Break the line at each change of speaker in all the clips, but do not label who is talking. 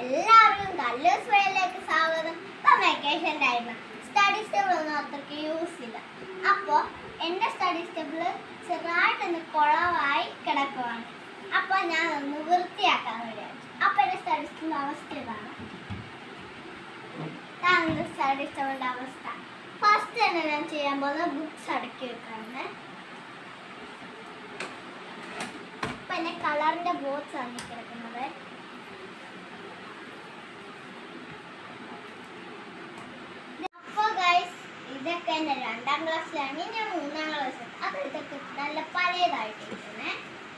എല്ലാവർക്കും കല്ലൂസ് വേയിലേക്ക് സ്വാഗതം ഇപ്പൊ വെക്കേഷൻ ആയിരുന്നു സ്റ്റഡി സ്റ്റേബിൾ ഒന്നും അത്രയ്ക്ക് യൂസ് ചെയ്ത അപ്പോൾ എൻ്റെ സ്റ്റഡി സ്റ്റേബിൾ ചെറുതായിട്ടൊന്ന് കുളമായി കിടക്കുവാണ് അപ്പോൾ ഞാൻ ഒന്ന് വൃത്തിയാക്കാൻ വിചാരിച്ചു അപ്പോൾ എൻ്റെ സ്റ്റഡി സ്റ്റേബിൾ അവസ്ഥ ഇതാണ് ഇതാണ് സ്റ്റഡി സ്റ്റേബിളിൻ്റെ അവസ്ഥ ഫസ്റ്റ് തന്നെ ഞാൻ ചെയ്യാൻ പോകുന്നത് ബുക്സ് അടുക്കി വെക്കാണ് ഇപ്പൊ എന്നെ കളറിന്റെ ബോക്സ് ആണ് ഈ കിടക്കുന്നത് അപ്പൊ ഗൈസ് ഇതൊക്കെ എന്നെ രണ്ടാം ക്ലാസ്സിലാണ് ഞാൻ മൂന്നാം ക്ലാസ് അപ്പൊ ഇതൊക്കെ നല്ല പഴയതായിട്ടിരിക്കുന്നേ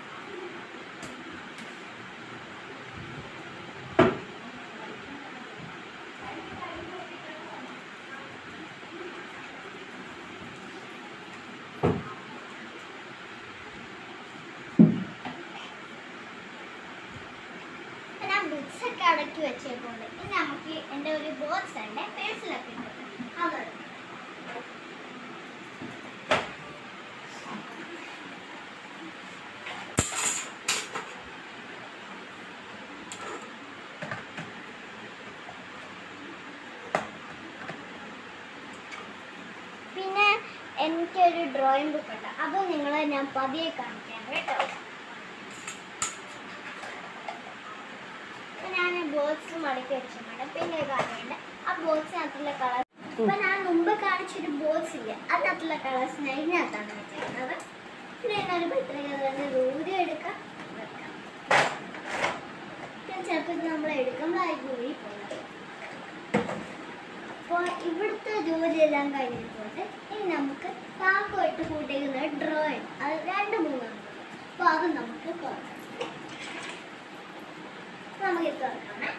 ഞാൻ ബുക്സ് ഒക്കെ അടക്കി വെച്ചേക്കൊണ്ട് ഇനി നമുക്ക് എൻ്റെ ഒരു ബോക്സ് ഉണ്ട് പേഴ്സിലൊക്കെ ഉണ്ട് അത് പിന്നെ എനിക്കൊരു ഡ്രോയിങ് ബുക്ക് ഉണ്ട് അത് നിങ്ങളെ ഞാൻ പതിയെ കാണിക്കാം കേട്ടോ അപ്പൊ ഞാൻ ബോക്സ് മടക്കി വെച്ചിട്ടുണ്ട് പിന്നെ ഒരു കാര്യമുണ്ട് ആ ബോക്സിനകത്തുള്ള കളർ ഇപ്പൊ ഞാൻ മുമ്പ് കാണിച്ചൊരു ബോക്സ് ഇല്ല അതിനകത്തുള്ള കളേഴ്സ് ഞാൻ ഇതിനകത്താണ് വെച്ചിരുന്നത് പിന്നെ ഞാനൊരു പ്രത്യേകത ദൂരെ എടുക്കാം വെക്കാം പിന്നെ ചിലപ്പോൾ നമ്മൾ എടുക്കുമ്പോൾ അത് കൂടി പോകുന്നത് അപ്പോൾ ഇവിടുത്തെ ജോലിയെല്ലാം കഴിഞ്ഞിട്ടുണ്ട് ഇനി നമുക്ക് താക്കോട്ട് കൂട്ടിയിരിക്കുന്ന ഡ്രോയിങ് അത് രണ്ട് മൂന്നാണ് അപ്പോൾ അത് നമുക്ക് തുറക്കാം നമുക്ക് തുറക്കാമേ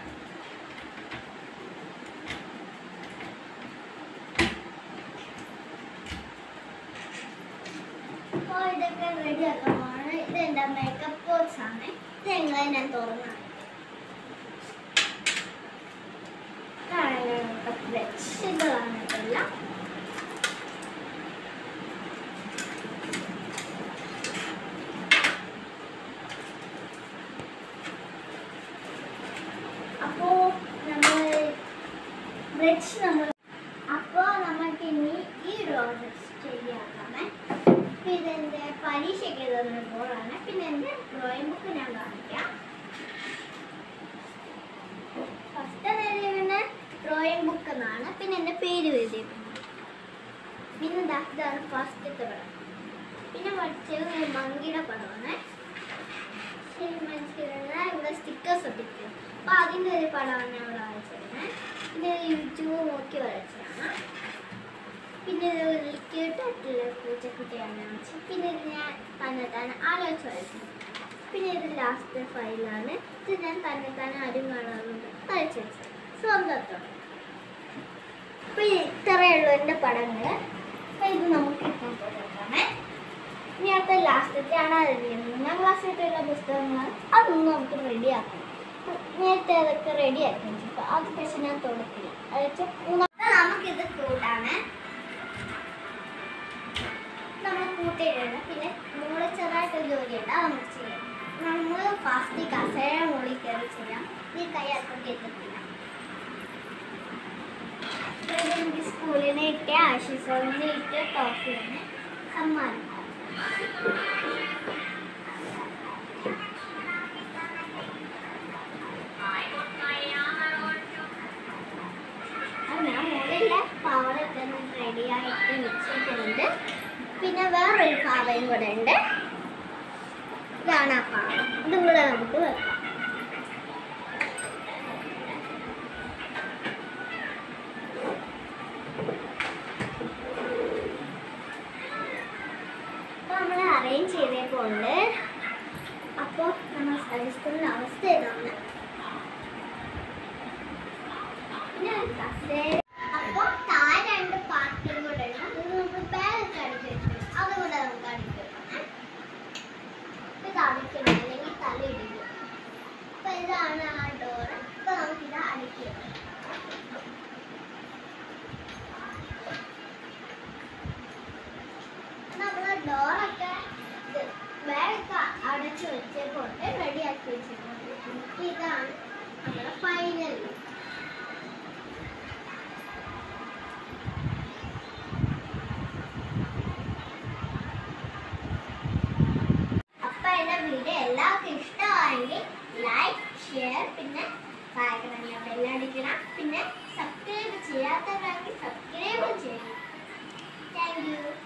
അപ്പോൾ ഇതൊക്കെ റെഡി ആക്കാമാണ് ഇത് എൻ്റെ മേക്കപ്പ് ബോക്സ് ആണ് ഇത് നിങ്ങളെ ഞാൻ തുറന്നാണ് ബ്രഷുകളാണ് ഇതെല്ലാം അപ്പോ നമ്മൾ ബ്രഷ് നമ്മൾ അപ്പോ നമുക്ക് ഇനി ഈ ഡ്രോയിങ് ശരിയാക്കാമേ അപ്പൊ ഇതെന്റെ പരീക്ഷയ്ക്ക് തന്ന ബോളാണ് പിന്നെ എന്റെ ഡ്രോയിങ് ബുക്ക് ഞാൻ കാണിക്കാം ഫസ്റ്റ് എഴുതിയിരിക്കുന്ന ഡ്രോയിങ് ബുക്ക് എന്നാണ് പിന്നെ എന്റെ പേര് എഴുതിയിരിക്കുന്നത് പിന്നെ ദാ ഇതാണ് ഫസ്റ്റത്തെ പടം പിന്നെ പഠിച്ചത് ഒരു മങ്കിയുടെ പടമാണ് ശരി മനസ്സിലുള്ള ഇവിടെ സ്റ്റിക്കേഴ്സ് ഒട്ടിക്കും അപ്പൊ അതിന്റെ ഒരു പടമാണ് ഞാൻ ഇവിടെ വരച്ചിരുന്നത് പിന്നെ യൂട്യൂബ് നോക്കി വരച്ചതാണ് പിന്നെ ഇത് ഒരു ലിക്വിഡായിട്ടുള്ള പൂച്ചക്കുട്ടിയാണ് ഞാൻ വരച്ചത് പിന്നെ ഇത് ഞാൻ തന്നെ തന്നെ ആലോചിച്ച് വരച്ചത് പിന്നെ ഇത് ലാസ്റ്റ് ഫയലാണ് ഇത് ഞാൻ തന്നെ തന്നെ ആരും കാണാറുണ്ട് വരച്ചു വെച്ചത് സ്വന്തത്തോടെ അപ്പൊ ഇത്രയേ ഉള്ളൂ എൻ്റെ പടങ്ങൾ അപ്പൊ ഇത് നമുക്ക് ഇപ്പം നോക്കാമേ ഇനി അടുത്ത ലാസ്റ്റത്തെ ആണ് അതിൽ മൂന്നാം ക്ലാസ്സിലുള്ള പുസ്തകങ്ങൾ അതൊന്നും നമുക്ക് റെഡിയാക്കണം നേരത്തെ അതൊക്കെ റെഡിയാക്കി വെച്ചപ്പോൾ അത് പക്ഷെ ഞാൻ തുടക്കില്ല അത് വെച്ചാൽ മൂന്നാം നമുക്കിത് കൂട്ടാണ് നമ്മൾ കൂട്ടിയിട്ടുണ്ട് പിന്നെ മുകളിൽ ചെറുതായിട്ടൊരു ജോലിയുണ്ട് അത് നമുക്ക് ചെയ്യാം നമ്മൾ ഫാസ്റ്റ് കസേര മുകളിൽ കയറി ചെയ്യാം ഈ കൈ അത്രയ്ക്ക് എത്തത്തില്ല ഇത് എനിക്ക് സ്കൂളിന് കിട്ടിയ ആശീസോളിന് കിട്ടിയ ടോഫിയാണ് സമ്മാനം അത് ഞാൻ മുകളിലെ പാവടൊക്കെ റെഡിയായിട്ട് വെച്ചിട്ടുണ്ട് പിന്നെ വേറൊരു പാവയും കൂടെ ഉണ്ട് ഇതാണ് ആ പാവ ഇതും കൂടെ നമുക്ക് വെക്കാം അപ്പൊ നമ്മൾ അറേഞ്ച് ചെയ്തേക്കുണ്ട് അപ്പോൾ നമ്മൾ സ്ഥലത്തിൻ്റെ അവസ്ഥ ഇതാണ് പിന്നെ കസേര അപ്പോൾ താഴെ രണ്ട് പാർട്ടും കൂടെ ഉണ്ട് അത് നമുക്ക് ബാലൻസ് അടിച്ച് വെച്ചു അതുകൂടെ നമുക്ക് അടിച്ച് വെക്കണം ഇത് അടിക്കണം അല്ലെങ്കിൽ തല ഇടിക്കും അപ്പൊ ഇതാണ് ആ ഡോറ് അപ്പൊ നമുക്കിത് അടിക്കി വെക്കാം നമ്മള് ഡോറൊക്കെ ബാഗൊക്കെ അടച്ചു വെച്ചേക്കൊണ്ട് റെഡിയാക്കി വെച്ചിട്ടുണ്ട് ഇതാണ് നമ്മുടെ ഫൈനൽ പിന്നെ സബ്സ്ക്രൈബ് ചെയ്യാത്തവരാണെങ്കിൽ സബ്സ്ക്രൈബ് ചെയ്യണം താങ്ക് യു